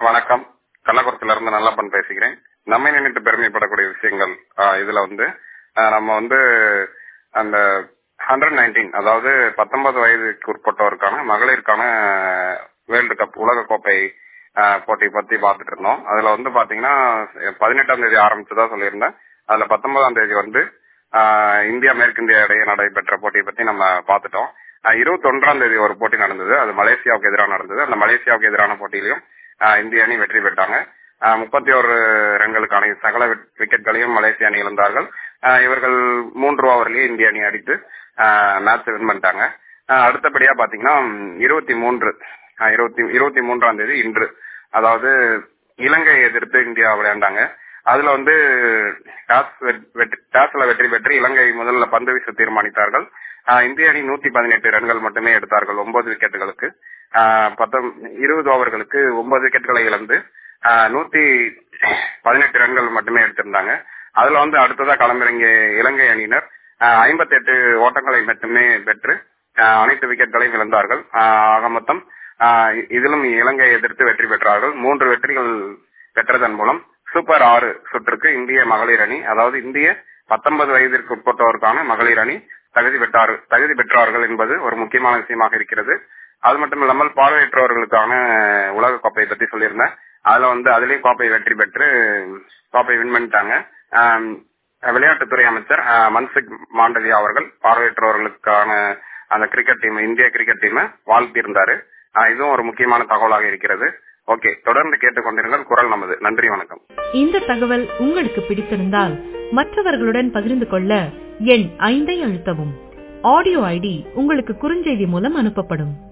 வணக்கம் கள்ளக்குறிச்சியில இருந்து நல்லப்பன் பேசுகிறேன் நம்மை நினைத்து பெருமைப்படக்கூடிய விஷயங்கள் ஆஹ் இதுல வந்து ஆஹ் நம்ம வந்து அந்த ஹண்ட்ரட் நைன்டீன் அதாவது பத்தொன்பது வயதுக்கு உட்பட்டோருக்கான மகளிருக்கான வேர்ல்டு கப் உலக கோப்பை ஆஹ் போட்டி பத்தி பார்த்துட்டு இருந்தோம் அதுல வந்து பாத்தீங்கன்னா பதினெட்டாம் தேதி ஆரம்பிச்சதா சொல்லியிருந்தேன் அதுல பத்தொன்பதாம் தேதி வந்து ஆஹ் இந்தியா மேற்கிந்தியா இடையே நடைபெற்ற போட்டியை பத்தி நம்ம பார்த்துட்டோம் இருபத்தி ஒன்றாம் தேதி ஒரு போட்டி நடந்தது அது மலேசியாவுக்கு எதிராக நடந்தது அந்த மலேசியாவுக்கு எதிரான போட்டியிலையும் ஆஹ் இந்திய அணி வெற்றி பெற்றாங்க முப்பத்தி ஒரு ரன்களுக்கான சகல விக்கெட்களையும் மலேசிய அணி இழந்தார்கள் ஆஹ் இவர்கள் மூன்று ஓவர்லயே இந்திய அணி அடித்து மேட்ச் வின் பண்ணிட்டாங்க ஆஹ் அடுத்தபடியா பாத்தீங்கன்னா இருபத்தி மூன்று இருபத்தி இருபத்தி மூன்றாம் தேதி இன்று அதாவது இலங்கை எதிர்த்து இந்தியா விளையாண்டாங்க அதுல வந்து டாஸ் டாஸ்ல வெற்றி பெற்று இலங்கை முதல்ல பந்து வீச தீர்மானித்தார்கள் இந்திய அணி நூத்தி பதினெட்டு ரன்கள் மட்டுமே எடுத்தார்கள் ஒன்பது விக்கெட்டுகளுக்கு இருபது ஓவர்களுக்கு ஒன்பது விக்கெட்டுகளை இழந்து நூத்தி பதினெட்டு ரன்கள் மட்டுமே எடுத்திருந்தாங்க அதுல வந்து அடுத்ததா களமிறங்கிய இலங்கை அணியினர் ஐம்பத்தி எட்டு ஓட்டங்களை மட்டுமே பெற்று அனைத்து விக்கெட்களையும் இழந்தார்கள் ஆக மொத்தம் இதிலும் இலங்கை எதிர்த்து வெற்றி பெற்றார்கள் மூன்று வெற்றிகள் பெற்றதன் மூலம் சூப்பர் ஆறு சுற்றுக்கு இந்திய மகளிர் அணி அதாவது இந்திய பத்தொன்பது வயதிற்கு உட்பட்டோருக்கான மகளிர் அணி தகுதி பெற்றார் தகுதி பெற்றார்கள் என்பது ஒரு முக்கியமான விஷயமாக இருக்கிறது அது மட்டும் இல்லாமல் பார்வையற்றவர்களுக்கான உலக கோப்பையை பத்தி சொல்லியிருந்தேன் அதுல வந்து அதுலயும் கோப்பை வெற்றி பெற்று கோப்பை வின் பண்ணிட்டாங்க விளையாட்டுத்துறை அமைச்சர் மன்சுக் மாண்டவியா அவர்கள் பார்வையற்றவர்களுக்கான அந்த கிரிக்கெட் டீம் இந்திய கிரிக்கெட் டீமை வாழ்த்தியிருந்தாரு இதுவும் ஒரு முக்கியமான தகவலாக இருக்கிறது ஓகே தொடர்ந்து கேட்டுக்கொண்டிருங்கள் குரல் நமது நன்றி வணக்கம் இந்த தகவல் உங்களுக்கு பிடித்திருந்தால் மற்றவர்களுடன் பகிர்ந்து கொள்ள எண் ஐந்தை அழுத்தவும் ஆடியோ ஐடி உங்களுக்கு குறுஞ்செய்தி மூலம் அனுப்பப்படும்